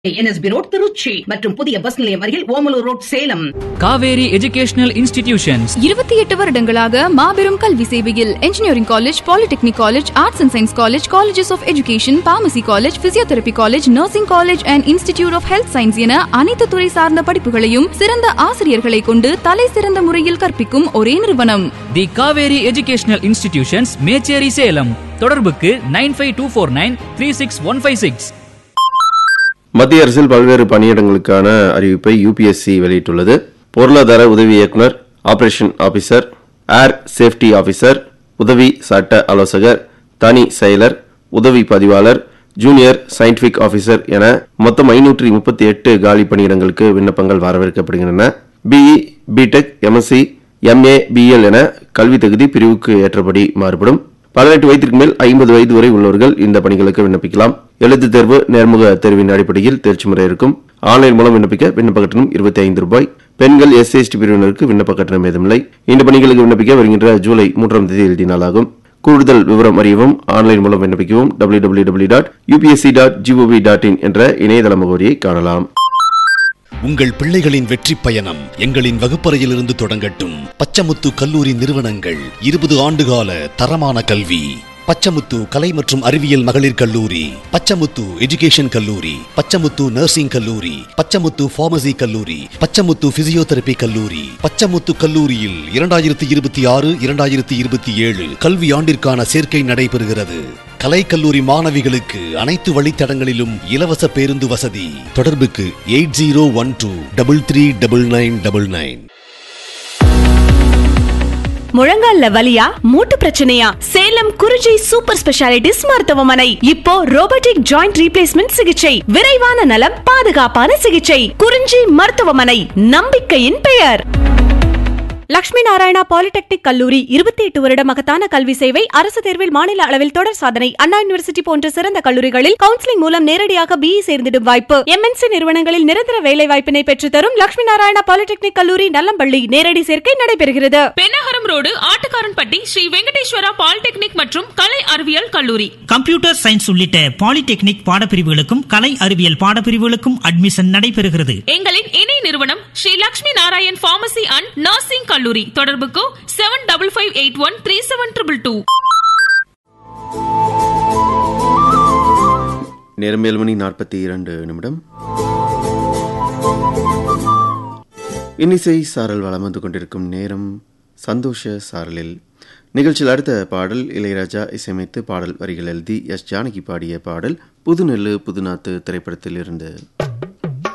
NSP road Trichy மற்றும் புதிய bus நிலையம் அருகில் Omalur road Salem Kaveri educational institutions இருபத்தி எட்டு வருடங்களாக மாபெரும் கல்வி சேவையில் engineering college polytechnic college arts and science college colleges of education pharmacy college physiotherapy college nursing college and institute of health science என அனைத்து துறை சார்ந்த படிப்புகளையும் சிறந்த ஆசிரியர்களை கொண்டு தலை சிறந்த முறையில் கற்பிக்கும் ஒரே நிறுவனம் the Kaveri educational institutions Mecheri Salem தொடர்புக்கு nine five two four nine three six one five six மத்திய அரசில் பல்வேறு பணியிடங்களுக்கான அறிவிப்பை யூபிஎஸ்சி வெளியிட்டுள்ளது பொருளாதார உதவி இயக்குனர் operation officer air safety officer உதவி சட்ட ஆலோசகர் தனி செயலர் உதவி பதிவாளர் ஜூனியர் சயின்டிபிக் ஆபீசர் என மொத்தம் ஐநூற்றி முப்பத்தி எட்டு காலி பணியிடங்களுக்கு விண்ணப்பங்கள் வரவேற்கப்படுகின்றன BE BTech MSc MA BL என கல்வி தகுதி பிரிவுக்கு ஏற்றபடி மாறுபடும் பதினெட்டு வயதிற்கு மேல் ஐம்பது வயது வரை உள்ளவர்கள் இந்த பணிகளுக்கு விண்ணப்பிக்கலாம் எழுத்துத் தேர்வு நேர்முக தேர்வின் அடிப்படையில் தேர்ச்சி முறை இருக்கும் ஆன்லைன் மூலம் விண்ணப்பிக்க விண்ணப்ப கட்டணம் இருபத்தி ஐந்து ரூபாய் பெண்கள் எஸ் எஸ்டி பிரிவினருக்கு விண்ணப்ப கட்டணம் ஏதுமில்லை இந்த பணிகளுக்கு விண்ணப்பிக்க வருகின்ற ஜூலை மூன்றாம் தேதி எழுதி நாளாகும் கூடுதல் விவரம் அறியவும் ஆன்லைன் மூலம் விண்ணப்பிக்கவும் W W W dot UPSC dot GOV dot in என்ற இணையதள முகவரியை காணலாம் உங்கள் பிள்ளைகளின் வெற்றி பயணம் எங்களின் வகுப்பறையிலிருந்து தொடங்கட்டும் பச்சமுத்து கல்லூரி நிறுவனங்கள் இருபது ஆண்டுகால தரமான கல்வி பச்சமுத்து கலை மற்றும் அறிவியல் மகளிர் கல்லூரி பச்சமுத்து எஜுகேஷன் கல்லூரி பச்சமுத்து நர்சிங் கல்லூரி பச்சமுத்து பார்மசி கல்லூரி பச்சமுத்து பிசியோதெரபி கல்லூரி பச்சமுத்து கல்லூரியில் இரண்டாயிரத்தி இருபத்தி ஆறு இரண்டாயிரத்தி இருபத்தி ஏழு கல்வி ஆண்டிற்கான சேர்க்கை நடைபெறுகிறது கலை கல்லூரி மாணவிகளுக்கு அனைத்து வழித்தடங்களிலும் இலவச பேருந்து வசதி தொடர்புக்கு eight zero one two double three double nine double nine முழங்கால்ல வலியா மூட்டு பிரச்சனையா சேலம் குறிஞ்சி சூப்பர் ஸ்பெஷாலிட்டிஸ் மருத்துவமனை இப்போ ரோபோட்டிக் ஜாயிண்ட் ரீப்ளேஸ்மெண்ட் சிகிச்சை விரைவான நலம் பாதுகாப்பான சிகிச்சை குறிஞ்சி மருத்துவமனை நம்பிக்கையின் பெயர் லட்சுமி நாராயணா பாலிடெக்னிக் கல்லூரி இருபத்தி எட்டு வருட மகத்தான கல்வி சேவை அரசு தேர்வில் மாநில அளவில் தொடர் சாதனை அண்ணா யூனிவர்சிட்டி போன்ற சிறந்த கல்லூரிகளில் கவுன்சிலிங் மூலம் நேரடியாக பிஇ சேர்ந்திடும் வாய்ப்பு எம்என்சி நிறுவனங்களில் நிரந்தர வேலை வாய்ப்பினை பெற்றுத்தரும் லட்சுமி நாராயணா பாலிடெக்னிக் கல்லூரி நல்லம்பள்ளி நேரடி சேர்க்கை நடைபெறுகிறது பெண்ணகரம் ரோடு ஆட்டுக்காரன்பட்டி ஸ்ரீ வெங்கடேஸ்வரா பாலிடெக்னிக் மற்றும் கலை அறிவியல் கல்லூரி கம்ப்யூட்டர் சயின்ஸ் உள்ளிட்ட பாலிடெக்னிக் பாடப்பிரிவுகளுக்கும் கலை அறிவியல் பாடப்பிரிவுகளுக்கும் அட்மிஷன் நடைபெறுகிறது எங்களின் இணை நிறுவனம் Sri Lakshmi Narayan pharmacy and nursing கல்லூரி தொடர்புக்கு seven double five eight one three seven triple two நேரம் ஏழு மணி நாற்பத்தி இரண்டு நிமிடம் இன்னிசை சாரல் வளம் வந்து கொண்டிருக்கும் நேரம் சந்தோஷ சாரலில் நிகழ்ச்சியில் அடுத்த பாடல் இளையராஜா இசையமைத்து பாடல் வரிகள் எழுதி எஸ் ஜானகி பாடிய பாடல் புதுநெல்லு புதுநாத்து திரைப்படத்தில் இருந்து